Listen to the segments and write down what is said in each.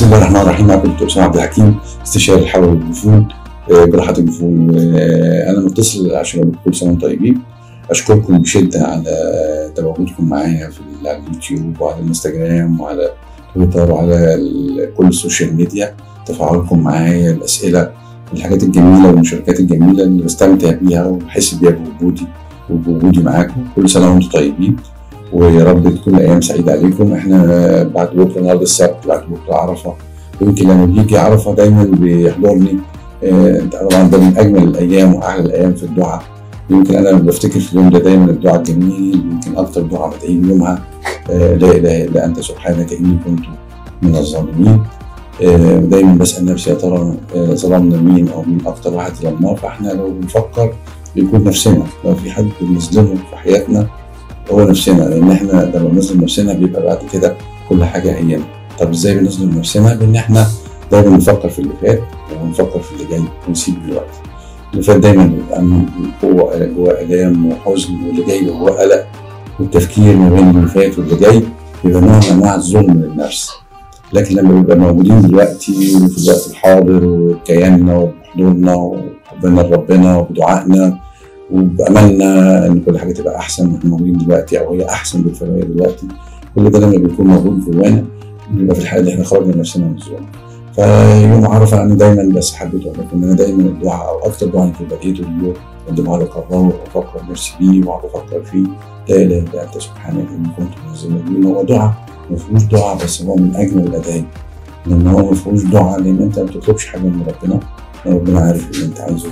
بسم الله الرحمن الرحيم معكم دكتور اسامه عبد الحكيم استشاري الحول والجفون آه، جراحه الجفون وانا متصل عشان اقول لكم كل سنه وانتم طيبين اشكركم بشده على تواجدكم معايا في على اليوتيوب وعلى الانستجرام وعلى تويتر وعلى ال- كل السوشيال ميديا تفاعلكم معايا الاسئله الحاجات الجميله والمشاركات الجميله اللي بستمتع بيها وبحس بيها بوجودي وبوجودي معاكم كل سنه وانتم طيبين ويا رب تكون الايام سعيده عليكم احنا بعد بكره النهارده السبت بعد بكره عرفه يمكن لما بيجي عرفه دايما بيحضرني آه، طبعا ده من اجمل الايام واحلى الايام في الدعاء يمكن انا بفتكر في اليوم ده دايما الدعاء الجميل يمكن اكتر دعاء بدعيه يومها آه، لا اله الا انت سبحانك اني كنت من الظالمين آه، دايما بسال نفسي يا ترى آه، ظلمنا مين او مين اكتر واحد ظلمناه فاحنا لو بنفكر بيكون نفسنا لو في حد بنظلمه في حياتنا هو نفسنا لان احنا لما بنظلم نفسنا بيبقى بعد كده كل حاجه هينا طب ازاي بنظلم نفسنا بان احنا دايما نفكر في اللي فات ونفكر في اللي جاي ونسيب دلوقتي اللي فات دايما بيبقى من جوه جوه الام وحزن واللي جاي هو قلق والتفكير ما بين اللي فات واللي جاي بيبقى نوع من انواع الظلم للنفس لكن لما بنبقى موجودين دلوقتي وفي الوقت الحاضر وكياننا وبحضورنا وحبنا لربنا وبدعائنا وباملنا ان كل حاجه تبقى احسن واحنا موجودين دلوقتي او هي احسن بالفعل هي دلوقتي كل ده لما بيكون موجود جوانا بيبقى في الحاله اللي احنا خرجنا نفسنا من الظلم فيوم عرفه انا دايما بس حبيت اقول لكم ان انا دايما الدعاء او اكتر دعاء يمكن بديته اليوم عندما لك الله وافكر نفسي بيه واقعد افكر فيه لا اله الا انت سبحانك اني كنت من الظالمين هو دعاء ما فيهوش دعاء بس هو من اجمل الادعيه لان هو ما فيهوش دعاء لان انت ما بتطلبش حاجه من ربنا ربنا عارف اللي انت عايزه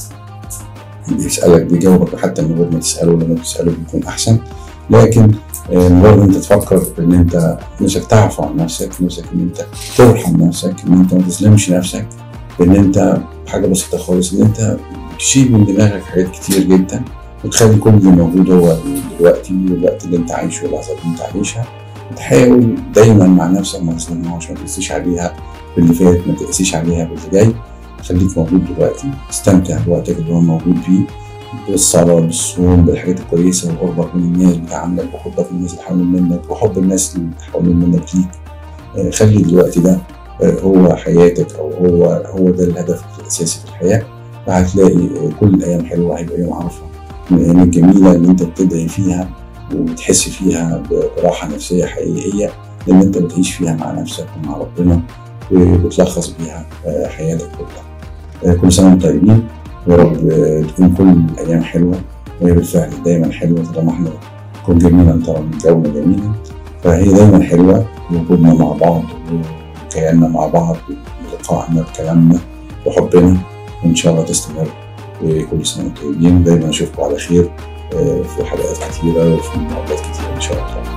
بيه بيسالك بيجاوبك حتى من غير ما تساله لما بتساله بيكون احسن لكن آه، مجرد انت تفكر ان انت نفسك تعفو عن نفسك نفسك ان انت ترحم نفسك ان انت ما تظلمش نفسك ان انت حاجه بسيطه خالص ان انت تشيل من دماغك حاجات كتير جدا وتخلي كل اللي موجود هو دلوقتي والوقت اللي انت عايشه واللحظات اللي انت عايشها وتحاول دايما مع نفسك ما تظلمهاش ما تقسيش عليها باللي فات ما تقسيش عليها باللي جاي خليك موجود دلوقتي استمتع بوقتك اللي هو موجود فيه بالصلاة بالصوم بالحاجات الكويسة وقربك من الناس بتعاملك وحبك للناس اللي حوالين منك وحب الناس اللي حوالين منك ليك آه، خلي دلوقتي ده آه، هو حياتك أو هو هو ده الهدف الأساسي في الحياة وهتلاقي آه، كل الأيام حلوة هيبقى يوم عرفة من الأيام الجميلة اللي أنت بتدعي فيها وبتحس فيها براحة نفسية حقيقية لأن أنت بتعيش فيها مع نفسك ومع ربنا وبتلخص بيها آه، حياتك كلها آه، كل سنة وأنتم طيبين يا رب آه، تكون كل الأيام حلوة وهي بالفعل دايما حلوة طالما احنا كن جميلا ترى من جونا جميلا فهي دايما حلوة وجودنا مع بعض وكياننا مع بعض ولقائنا بكلامنا وحبنا وإن شاء الله تستمر وكل سنة وأنتم طيبين دايما أشوفكم على خير آه، في حلقات كتيرة وفي مقابلات كتيرة إن شاء الله